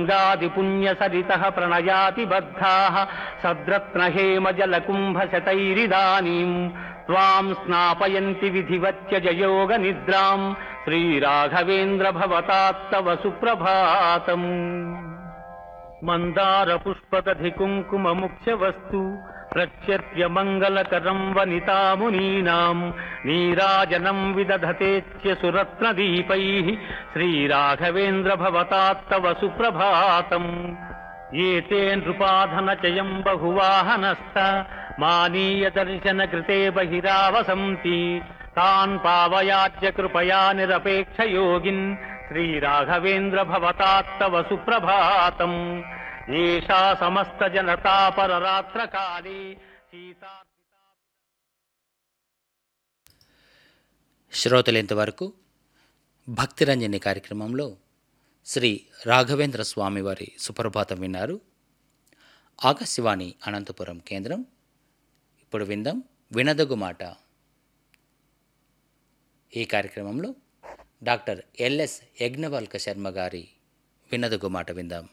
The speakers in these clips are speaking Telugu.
గంగాదిపుణ్యసరితः ప్రణయాతి బద్ధాः సద్రత్నహేమజలకుంభశతైరిదాनीम् त्वाम् స్నాపయంతి విధివత్యజయోగ నిద్రాम् శ్రీరాఘవేంద్ర భవతాత్తవ సుప్రభాతం మందార పుష్పదధి కుంకుమ ముఖ్య వస్తు ప్రత్యర్ప్య మంగళకరం వనితామునీనాం నీరాజనం విదధతేత్య సురత్న దీపై శ్రీరాఘవేంద్ర భవతాత్తవ సుప్రభాతం ఏతే నృపాధనచయం బహువాహనస్థ మానీయ దర్శన కృతే బహిరావసంతి తాన్ పావయాజ్య కృపయా నిరపేక్ష యోగిన్ శ్రీరాఘవేంద్ర భవతాత్తవ సుప్రభాతం ఏషా సమస్త జనతా పరరాత్ర కాళే సీతా శ్రోతలు ఇంతవరకు భక్తిరంజని కార్యక్రమంలో శ్రీ రాఘవేంద్ర స్వామి వారి సుప్రభాతం విన్నారు ఆకాశవాణి అనంతపురం కేంద్రం ఇప్పుడు విందాం వినదగు మాట ఈ కార్యక్రమంలో డాక్టర్ ఎల్ఎస్ యజ్ఞవల్క శర్మ గారి వినదగు మాట విందాం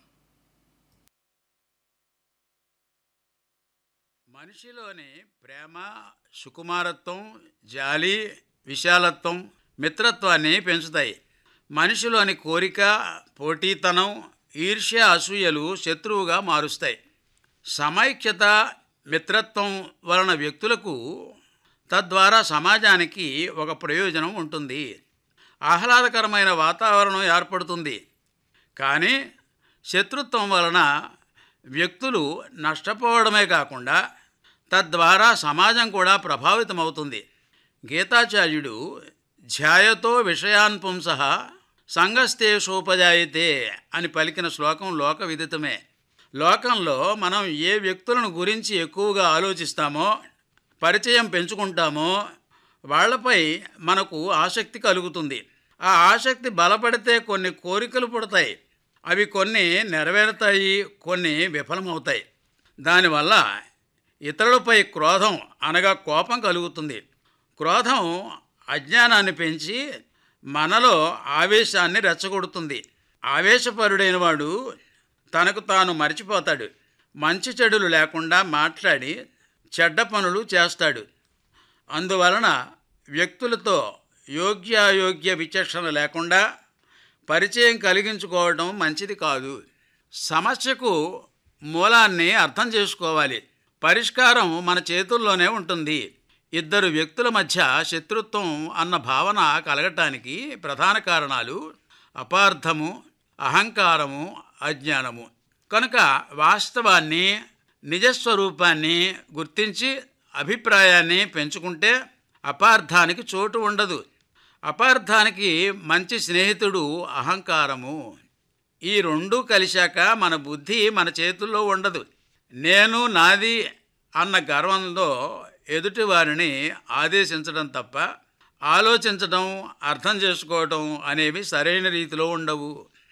మనిషిలోని ప్రేమ సుకుమారత్వం జాలి విశాలత్వం మిత్రత్వాన్ని పెంచుతాయి మనిషిలోని కోరిక పోటీతనం ఈర్ష్య అసూయలు శత్రువుగా మారుస్తాయి సమైక్యత మిత్రత్వం వలన వ్యక్తులకు తద్వారా సమాజానికి ఒక ప్రయోజనం ఉంటుంది ఆహ్లాదకరమైన వాతావరణం ఏర్పడుతుంది కానీ శత్రుత్వం వలన వ్యక్తులు నష్టపోవడమే కాకుండా తద్వారా సమాజం కూడా ప్రభావితమవుతుంది గీతాచార్యుడు ధ్యాయతో విషయాన్ పుంస సంగస్తేషోపజాయితే అని పలికిన శ్లోకం లోక విదితమే లోకంలో మనం ఏ వ్యక్తులను గురించి ఎక్కువగా ఆలోచిస్తామో పరిచయం పెంచుకుంటామో వాళ్ళపై మనకు ఆసక్తి కలుగుతుంది ఆ ఆసక్తి బలపడితే కొన్ని కోరికలు పుడతాయి అవి కొన్ని నెరవేరుతాయి కొన్ని విఫలమవుతాయి దానివల్ల ఇతరులపై క్రోధం అనగా కోపం కలుగుతుంది క్రోధం అజ్ఞానాన్ని పెంచి మనలో ఆవేశాన్ని రెచ్చగొడుతుంది ఆవేశపరుడైన వాడు తనకు తాను మర్చిపోతాడు మంచి చెడులు లేకుండా మాట్లాడి చెడ్డ పనులు చేస్తాడు అందువలన వ్యక్తులతో యోగ్యాయోగ్య విచక్షణ లేకుండా పరిచయం కలిగించుకోవడం మంచిది కాదు సమస్యకు మూలాన్ని అర్థం చేసుకోవాలి పరిష్కారం మన చేతుల్లోనే ఉంటుంది ఇద్దరు వ్యక్తుల మధ్య శత్రుత్వం అన్న భావన కలగటానికి ప్రధాన కారణాలు అపార్థము అహంకారము అజ్ఞానము కనుక వాస్తవాన్ని నిజస్వరూపాన్ని గుర్తించి అభిప్రాయాన్ని పెంచుకుంటే అపార్థానికి చోటు ఉండదు అపార్థానికి మంచి స్నేహితుడు అహంకారము ఈ రెండూ కలిశాక మన బుద్ధి మన చేతుల్లో ఉండదు నేను నాది అన్న గర్వంలో ఎదుటివారిని ఆదేశించడం తప్ప ఆలోచించడం అర్థం చేసుకోవడం అనేవి సరైన రీతిలో ఉండవు